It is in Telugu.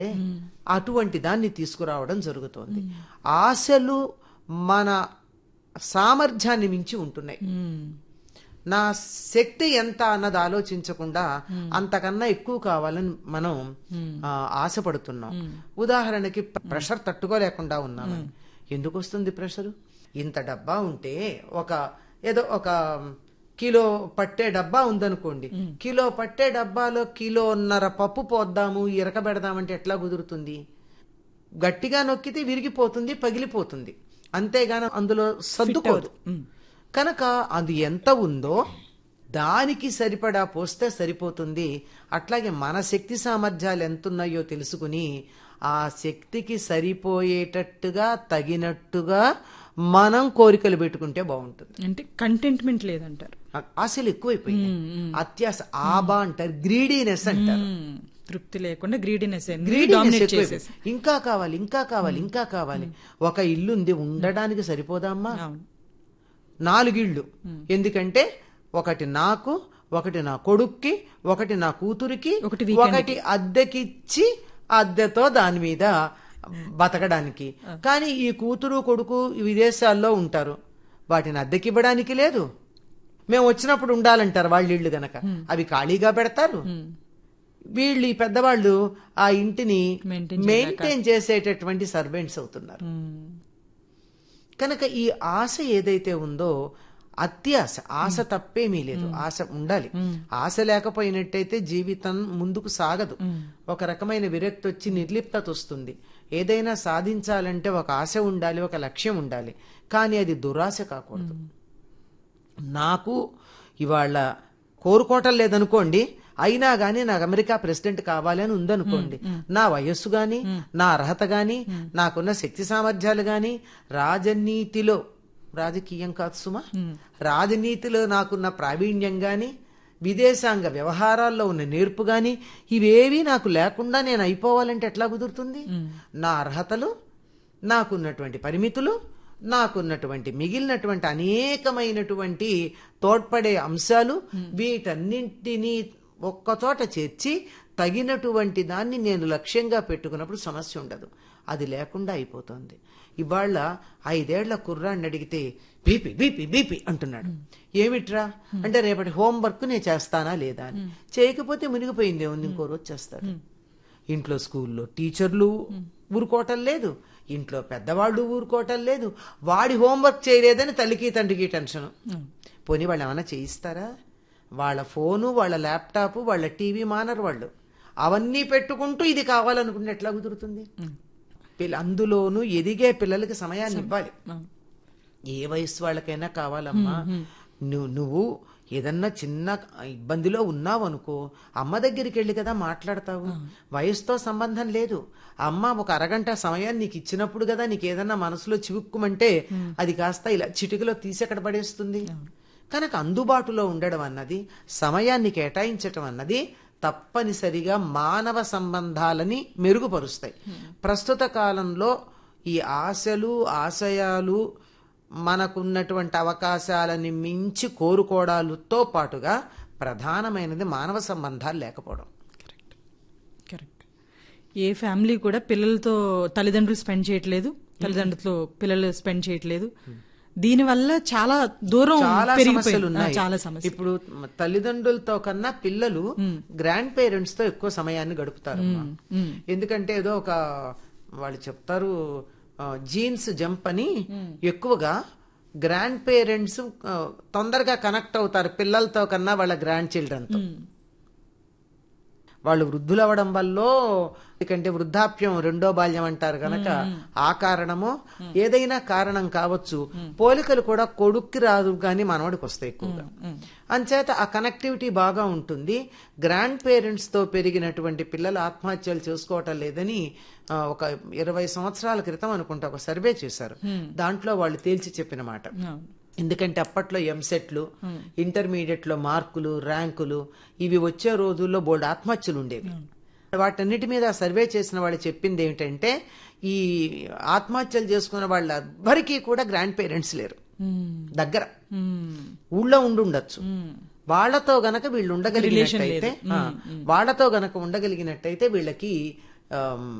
అటువంటి దాన్ని తీసుకురావడం జరుగుతోంది ఆశలు మన సామర్థ్యాన్ని మించి ఉంటున్నాయి నా శక్తి ఎంత అన్నది ఆలోచించకుండా అంతకన్నా ఎక్కువ కావాలని మనం ఆ, ఆశపడుతున్నాం ఉదాహరణకి ప్రెషర్ తట్టుకోలేకుండా ఉన్నాం ఎందుకు వస్తుంది ప్రెషర్ ఇంత డబ్బా ఉంటే ఒక ఏదో ఒక కిలో పట్టే డబ్బా ఉందనుకోండి కిలో పట్టే డబ్బాలో కిలోన్నర పప్పు పోద్దాము ఇరకబెడదామంటే ఎట్లా కుదురుతుంది గట్టిగా నొక్కితే విరిగిపోతుంది పగిలిపోతుంది అంతేగాని అందులో సర్దుకోదు కనుక అది ఎంత ఉందో దానికి సరిపడా పోస్తే సరిపోతుంది అట్లాగే మన శక్తి సామర్థ్యాలు ఎంతున్నాయో తెలుసుకుని ఆ శక్తికి సరిపోయేటట్టుగా తగినట్టుగా మనం కోరికలు పెట్టుకుంటే బాగుంటుంది అంటే కంటెంట్మెంట్ లేదంటారు ఆ- ఆశలు ఎక్కువైపోయినాయి అత్యాశ ఆబా అంటారు గ్రీడీనెస్ అంటారు మ్మ్. తృప్తి లేకుండా గ్రీడీనెస్ గ్రీడీనెస్ డామినేట్ ఎక్కువైపోయింది. చేసేసి ఇంకా కావాలి ఇంకా కావాలి ఇంకా కావాలి ఒక ఇల్లు ఉంది ఉండడానికి సరిపోదమ్మా అవును నాలుగిళ్ళు ఎందుకంటే ఒకటి నాకు ఒకటి నా కొడుక్కి ఒకటి నా కూతురికి ఒకటి weekend ఒకటి అద్దెకిచ్చి అద్దెతో దాని మీద బతకడానికి కానీ ఈ కూతురు కొడుకు విదేశాల్లో ఉంటారు వాటిని అద్దెకివ్వడానికి లేదు మేము వచ్చినప్పుడు ఉండాలంటారు వాళ్ళ ఇళ్ళు గనక అవి ఖాళీగా పెడతారు వీళ్ళు ఈ పెద్దవాళ్ళు ఆ ఇంటిని Maintain మెయింటైన్ చేసేటటువంటి సర్వెంట్స్ అవుతున్నారు మ్మ్. కనుక ఈ ఆశ ఏదైతే ఉందో అత్యాశ ఆశ తప్పేమీ లేదు ఆశ ఉండాలి ఆశ లేకపోయినట్టయితే జీవితం ముందుకు సాగదు ఒక రకమైన విరక్తి వచ్చి నిర్లిప్తత వస్తుంది ఏదైనా సాధించాలంటే ఒక ఆశ ఉండాలి ఒక లక్ష్యం ఉండాలి కానీ అది దురాశ కాకూడదు నాకు ఇవాళ కోరుకోవటం లేదనుకోండి అయినా గానీ నాకు అమెరికా ప్రెసిడెంట్ కావాలి అని ఉందనుకోండి నా వయస్సు గాని నా అర్హత గాని నాకున్న శక్తి సామర్థ్యాలు గాని రాజనీతిలో రాజకీయం కాదు సుమా రాజనీతిలో నాకున్న ప్రావీణ్యం గాని విదేశాంగ వ్యవహారాల్లో ఉన్న నేర్పు గాని ఇవేవి నాకు లేకుండా నేను అయిపోవాలంటే ఎట్లా కుదురుతుంది నా అర్హతలు నాకున్నటువంటి పరిమితులు నాకున్నటువంటి మిగిలినటువంటి అనేకమైనటువంటి తోడ్పడే అంశాలు వీటన్నింటినీ ఒక్కచోట చేర్చి తగినటువంటి దాన్ని నేను లక్ష్యంగా పెట్టుకున్నప్పుడు సమస్య ఉండదు అది లేకుండా అయిపోతుంది ఇవాళ ఐదేళ్ల కుర్రాన్ని అడిగితే బీపీ బీపీ బీపీ అంటున్నాడు ఏమిట్రా అంటే రేపటి హోంవర్క్ నేను చేస్తానా లేదా అని చేయకపోతే మునిగిపోయిందే ఉంది ఇంకో రోజు చేస్తాడు ఇంట్లో స్కూల్లో టీచర్లు ఊరుకోవటం లేదు ఇంట్లో పెద్దవాళ్ళు ఊరుకోవటం లేదు వాడి హోంవర్క్ చేయలేదని తల్లికి తండ్రికి టెన్షన్ పోనీ వాళ్ళు ఏమైనా చేయిస్తారా వాళ్ళ ఫోను వాళ్ళ ల్యాప్టాప్ వాళ్ళ టీవీ మానరు వాళ్ళు అవన్నీ పెట్టుకుంటూ ఇది కావాలనుకుంటే ఎట్లా కుదురుతుంది పిల్ల అందులోనూ ఎదిగే పిల్లలకి సమయాన్ని ఇవ్వాలి అవును. ఏ వయసు వాళ్ళకైనా కావాలమ్మా నువ్వు నువ్వు ఏదన్నా చిన్న ఇబ్బందిలో ఉన్నావు అనుకో అమ్మ దగ్గరికి వెళ్ళి కదా మాట్లాడతావు వయసుతో సంబంధం లేదు అమ్మ ఒక అరగంట సమయాన్ని నీకు ఇచ్చినప్పుడు కదా నీకు ఏదన్నా మనసులో చివుక్కుమంటే అది కాస్త ఇలా చిటికలో తీసి ఎక్కడ పడేస్తుంది కనుక అందుబాటులో ఉండడం అన్నది సమయాన్ని కేటాయించటం అన్నది తప్పనిసరిగా మానవ సంబంధాలని మెరుగుపరుస్తాయి ప్రస్తుత కాలంలో ఈ ఆశలు ఆశయాలు మనకున్నటువంటి అవకాశాలని మించి కోరుకోవడాలతో పాటుగా ప్రధానమైనది మానవ సంబంధాలు లేకపోవడం కరెక్ట్ ఏ ఫ్యామిలీ కూడా పిల్లలతో తల్లిదండ్రులు స్పెండ్ చేయట్లేదు తల్లిదండ్రులతో పిల్లలు స్పెండ్ చేయట్లేదు దీనివల్ల చాలా దూరం చాలా పెరిగిపోయింది. సమస్యలు ఆ, ఉన్నాయి చాలా సమస్యలు ఇప్పుడు తల్లిదండ్రులతో కన్నా పిల్లలు గ్రాండ్ పేరెంట్స్ తో ఎక్కువ సమయాన్ని గడుపుతారు ఎందుకంటే ఏదో ఒక వాళ్ళు చెప్తారు జీన్స్ జంప్ అని ఎక్కువగా గ్రాండ్ పేరెంట్స్ తొందరగా కనెక్ట్ అవుతారు పిల్లలతో కన్నా వాళ్ళ గ్రాండ్ చిల్డ్రన్తో వాళ్ళు వృద్ధులవ్వడం వల్ల ఎందుకంటే వృద్ధాప్యం రెండో బాల్యం అంటారు గనక ఆ కారణమో ఏదైనా కారణం కావచ్చు పోలికలు కూడా కొడుక్కి రాదు కానీ మనవడికి వస్తాయి ఎక్కువగా అంచేత ఆ కనెక్టివిటీ బాగా ఉంటుంది గ్రాండ్ పేరెంట్స్ తో పెరిగినటువంటి పిల్లలు ఆత్మహత్యలు చేసుకోవటం లేదని ఆ, ఒక ఇరవై సంవత్సరాల క్రితం అనుకుంటా ఒక సర్వే చేశారు దాంట్లో వాళ్ళు తేల్చి చెప్పిన మాట అవును. ఎందుకంటే అప్పట్లో ఎంసెట్లు ఇంటర్మీడియట్ లో మార్కులు ర్యాంకులు ఇవి వచ్చే రోజుల్లో బోల్డ్ ఆత్మహత్యలు ఉండేవి వాటన్నిటి మీద సర్వే చేసిన వాళ్ళు చెప్పింది ఏమిటంటే ఈ ఆత్మహత్యలు చేసుకున్న వాళ్ళెవ్వరికీ కూడా గ్రాండ్ పేరెంట్స్ లేరు మ్మ్. దగ్గర మ్మ్. ఊళ్ళో ఉండుండొచ్చు మ్మ్. వాళ్ళతో గనక వీళ్ళు ఉండగలిగినట్టయితే ఆ, వాళ్ళతో గనక ఉండగలిగినట్టయితే వీళ్ళకి ఆమ్,